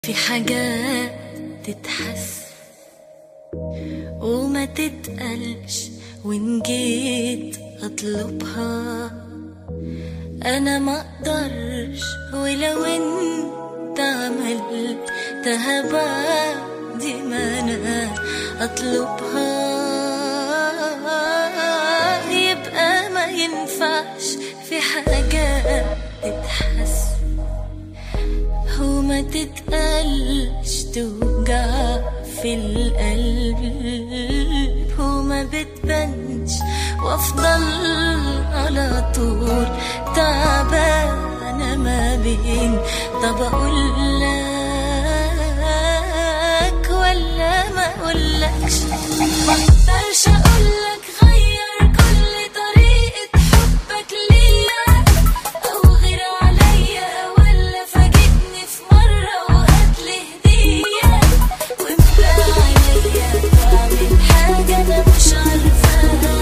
في حاجات تتحس وما تتقلش وإن جيت أطلبها أنا ما أقدرش ولو أنت عملتها بعد ما أنا أطلبها يبقى ما ينفعش في حاجات تتحس وما تتقلش توجع في القلب وما بتبانش وافضل على طول تعبانة ما بين طب اقول لك ولا ما اقولكش مقدرش اقولك غير كل طريقة حبك ليا او غير عليا ولا فاجئني في مرة وهاتلي هدية واملى عينيا واعمل حاجة انا مش عارفاها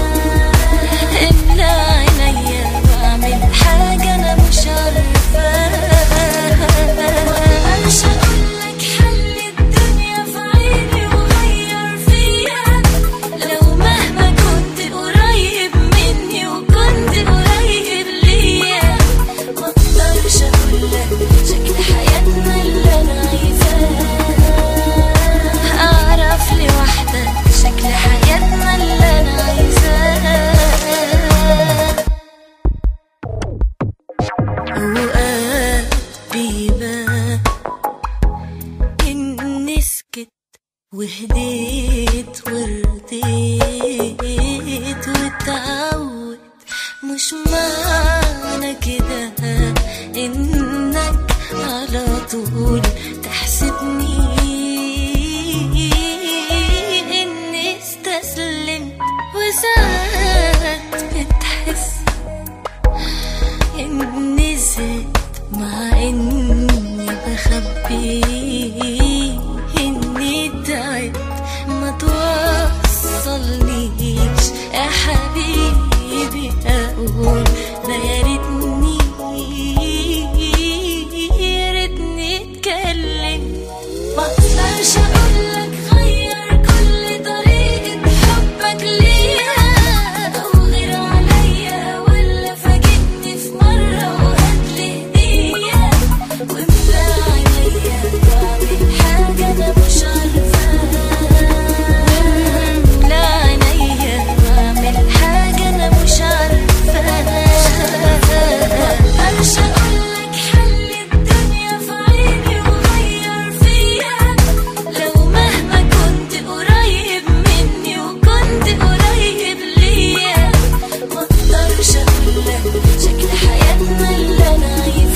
املى عينيا واعمل حاجة انا مش عارفاها مقدرش اقولك حل الدنيا في عيني وغير فيا لو مهما كنت قريب مني وكنت قريب ليا مقدرش اقولك شكل حياتنا اللي انا عايزاه اعرف لوحدك شكل حياتنا اللي انا عايزاه اوقات بيبان اني سكت وهديت ورديت واتعود مش معنى كده انك على طول تحسبني اني استسلمت وساعات بتحس اني زدت مع اني بخبي اني تعبت ما توصلنيش يا حبيبي اقول لا يا ريتني يا ريتني اتكلم ما اقدرش اقولك غير كل طريقة حبك ليا او غير عليا ولا فاجئني في مرة وهاتلي هدية واملى عينيا واعمل حاجة انا مش عارفاها املى عينيا واعمل حاجة انا مش عارفاها مقدرش اقولك حل الدنيا في عيني وغير فيا لو مهما كنت قريب مني وكنت قريب ليا مقدرش اقولك شكل حياتنا اللي انا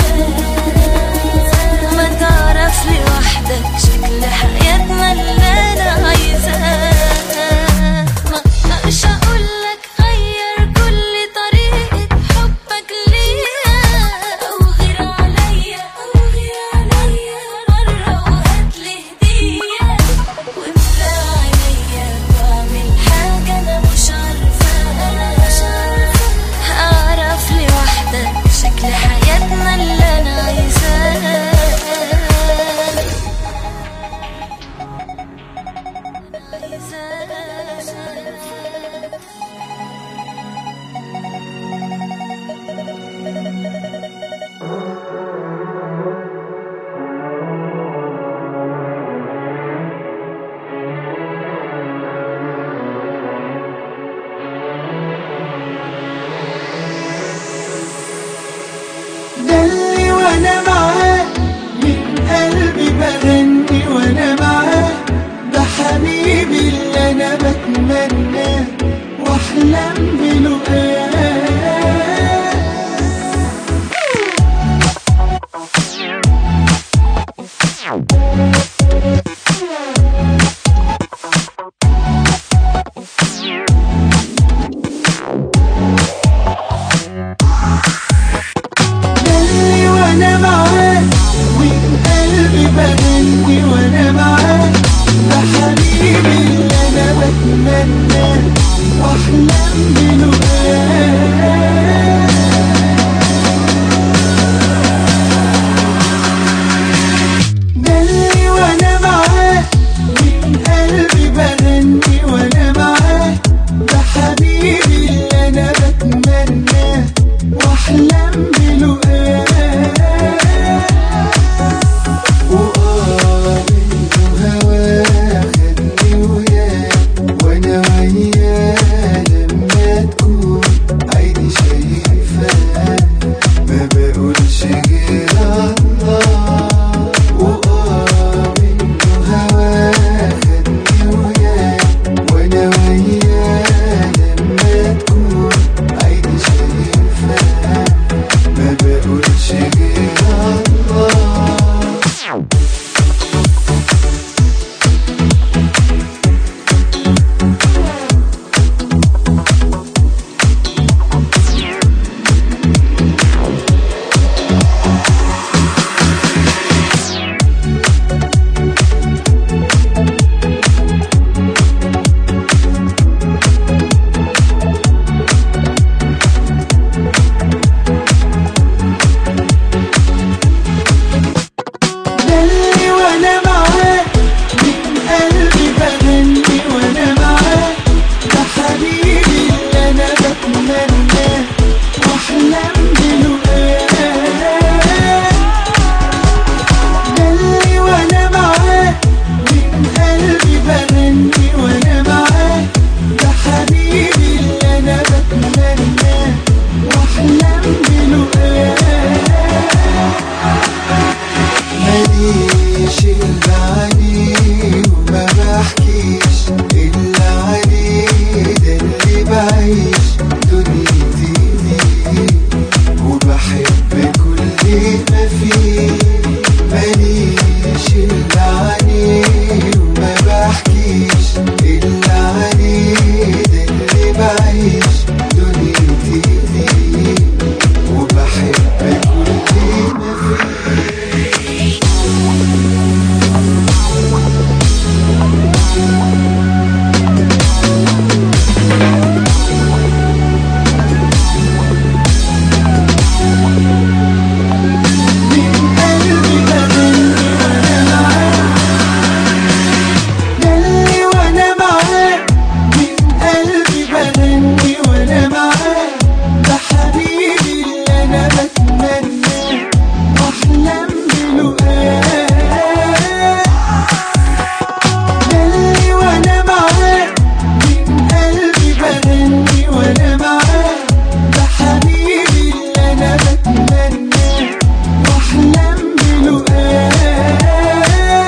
عايزاه ما تعرف لوحدك شكل حياتنا اللي انا عايزاه ما اقدرش اقولك غير كل طريقة حبك ليا او غير عليا او غير عليا مرة وهاتلي هدية واملى عينيا واعمل حاجة انا مش عارفاها مش عارفاها اعرف لوحدك شكل حياتنا اللي انا عايزاه عايزاه دلي وانا معاه من قلبي بغني وانا معاه ده حبيبي اللي انا بتمناه واحلم بلقاه دلي وانا معاه ومن قلبي بغني وانا معاه ده حبيبي اللي انا بتمناه واحلم بلقاه ماليش إلا عليه وما بحكيش إلا عليه ده اللي بعيش دنيتي ليه وبحب كل ما فيه ماليش إلا عليه وما بحكيش إلا عليه ده اللي بعيش دنيتي ليه وبحب كل ما فيه من قلبي بغني وانا معاك ياللي وانا معاك من قلبي بغني وانا معاك ده حبيبي اللي انا بتمناه واحلم بلقاك ياللي وانا معاك من قلبي بغني وانا معاك ده حبيبي اللي انا بتمناه واحلم بلقاك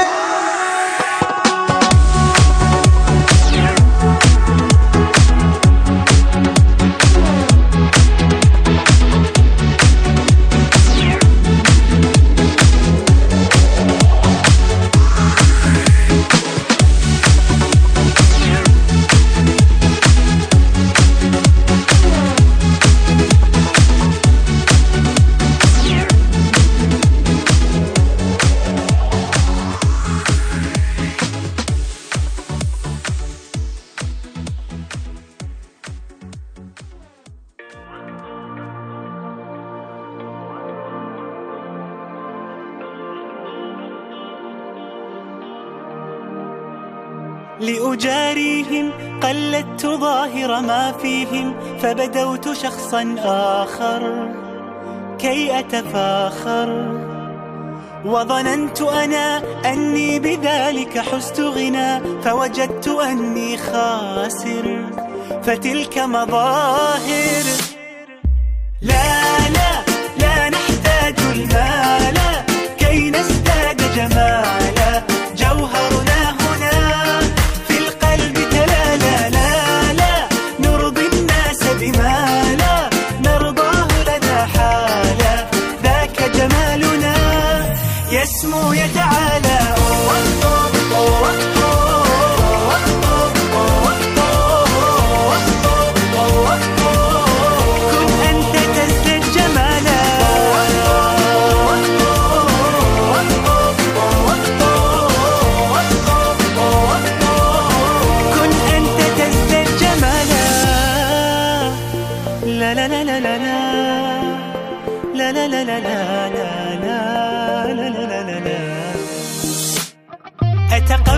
لأجاريهم قلدت ظاهر ما فيهم فبدوت شخصا آخر كي أتفاخر وظننت أنا أني بذلك حزت غنى فوجدت أني خاسر فتلك مظاهر لا لا لا نحتاج المال كي نزداد جمالا جوهرنا هنا في القلب تلالا لا لا نرضي الناس بما لا نرضاه لنا حالا ذاك جمالنا يسمو يتعالى